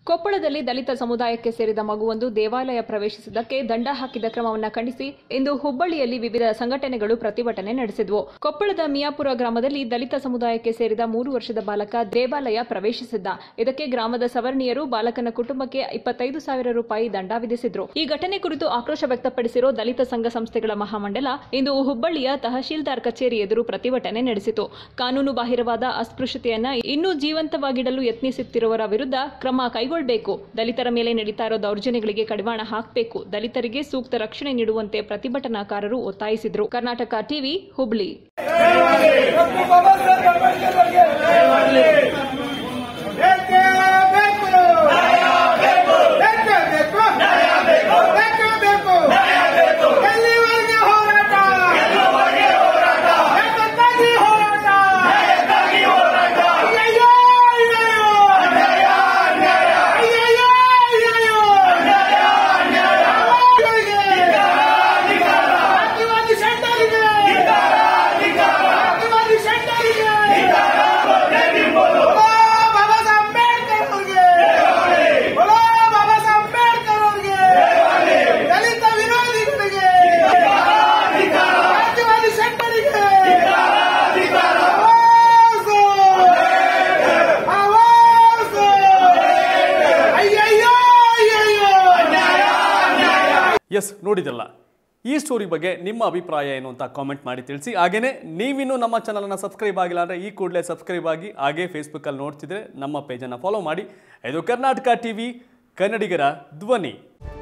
ಕೊಪ್ಪಳದಲ್ಲಿ ದಲಿತ ಸಮುದಾಯಕ್ಕೆ ಸೇರಿದ ಮಗುವೊಂದು ದೇವಾಲಯ ಪ್ರವೇಶಿಸಿದ್ದಕ್ಕೆ ದಂಡ ಹಾಕಿದ ಕ್ರಮವನ್ನು ಖಂಡಿಸಿ ಇಂದು ಹುಬ್ಬಳ್ಳಿಯಲ್ಲಿ ವಿವಿಧ ಸಂಘಟನೆಗಳು ಪ್ರತಿಭಟನೆ ನಡೆಸಿದವು ಕೊಪ್ಪಳದ ಮಿಯಾಪುರ ಗ್ರಾಮದಲ್ಲಿ ದಲಿತ ಸಮುದಾಯಕ್ಕೆ ಸೇರಿದ ಮೂರು ವರ್ಷದ ಬಾಲಕ ದೇವಾಲಯ ಪ್ರವೇಶಿಸಿದ್ದ ಇದಕ್ಕೆ ಗ್ರಾಮದ ಸವರ್ಣೀಯರು ಬಾಲಕನ ಕುಟುಂಬಕ್ಕೆ ಇಪ್ಪತ್ತೈದು ಸಾವಿರ ರೂಪಾಯಿ ದಂಡ ವಿಧಿಸಿದ್ರು ಈ ಘಟನೆ ಕುರಿತು ಆಕ್ರೋಶ ವ್ಯಕ್ತಪಡಿಸಿರೋ ದಲಿತ ಸಂಘ ಸಂಸ್ಥೆಗಳ ಮಹಾಮಂಡಲ ಇಂದು ಹುಬ್ಬಳ್ಳಿಯ ತಹಶೀಲ್ದಾರ್ ಕಚೇರಿ ಎದುರು ಪ್ರತಿಭಟನೆ ನಡೆಸಿತು ಕಾನೂನು ಬಾಹಿರವಾದ ಅಸ್ಪೃಶ್ಯತೆಯನ್ನ ಇನ್ನೂ ಜೀವಂತವಾಗಿಡಲು ಯತ್ನಿಸುತ್ತಿರುವವರ ವಿರುದ್ಧ ಕ್ರಮ ಕೈಗೊಳ್ಳಬೇಕು ದಲಿತರ ಮೇಲೆ ನಡೀತಾ ಇರೋ ದೌರ್ಜನ್ಯಗಳಿಗೆ ಕಡಿವಾಣ ಹಾಕಬೇಕು ದಲಿತರಿಗೆ ಸೂಕ್ತ ರಕ್ಷಣೆ ನೀಡುವಂತೆ ಪ್ರತಿಭಟನಾಕಾರರು ಒತ್ತಾಯಿಸಿದ್ರು ಕರ್ನಾಟಕ ಟಿವಿ ಹುಬ್ಳಿ ಡಾಕ್ಟರ್ ಬಾಬಾ ಸಾಹೇಬ್ ಅಂಬೇಡ್ಕರ್ ಅವರಿಗೆ ಬೇಕೇ ಬೇಕು ಬೇಕೇ ಬೇಕು ಬೇಕೇ ಬೇಕು ಎಲ್ಲಿವರೆಗೆ ಹೋರಾಟ ಯಾಕಂತಾಗಿ ಹೋರಾಟ ಅಯ್ಯಯ್ಯೋ, ಅಯ್ಯಯ್ಯೋ. ಅಯ್ಯಯ್ಯೋ, ಅಯ್ಯಯ್ಯೋ. ಅವರಿಗೆ ರಾಜ್ಯವಾದಿ ಸೆಂಟರಿಗೆ ರಾಜ್ಯವಾದಿ ಸೆಂಟರಿಗೆ बोलो बाबा साहब अंबेडकर ಅವ್ರಿಗೆ बोलो बाबा साहब अंबेडकर ಅವ್ರಿಗೆ ದಲಿತ ವಿರೋಧಿಗಳಿಗೆ ರಾಜ್ಯವಾದಿ ಸೆಂಟರಿಗೆ ಆವಾಜು! ಆವಾಜು! ಅಯ್ಯಯ್ಯೋ ಅಯ್ಯಯ್ಯೋ ಎಸ್ ನೋಡಿದ್ರಲ್ಲ ಈ ಸ್ಟೋರಿ ಬಗ್ಗೆ ನಿಮ್ಮ ಅಭಿಪ್ರಾಯ ಏನು ಅಂತ ಕಾಮೆಂಟ್ ಮಾಡಿ ತಿಳಿಸಿ ಹಾಗೇನೇ ನೀವಿನ್ನೂ ನಮ್ಮ ಚಾನಲನ್ನು ಸಬ್ಸ್ಕ್ರೈಬ್ ಆಗಿಲ್ಲ ಅಂದರೆ ಈ ಕೂಡಲೇ ಸಬ್ಸ್ಕ್ರೈಬ್ ಆಗಿ ಹಾಗೇ ಫೇಸ್ಬುಕ್ಕಲ್ಲಿ ನೋಡ್ತಿದ್ರೆ ನಮ್ಮ ಪೇಜನ್ನು ಫಾಲೋ ಮಾಡಿ ಇದು ಕರ್ನಾಟಕ ಟಿ ವಿ ಕನ್ನಡಿಗರ ಧ್ವನಿ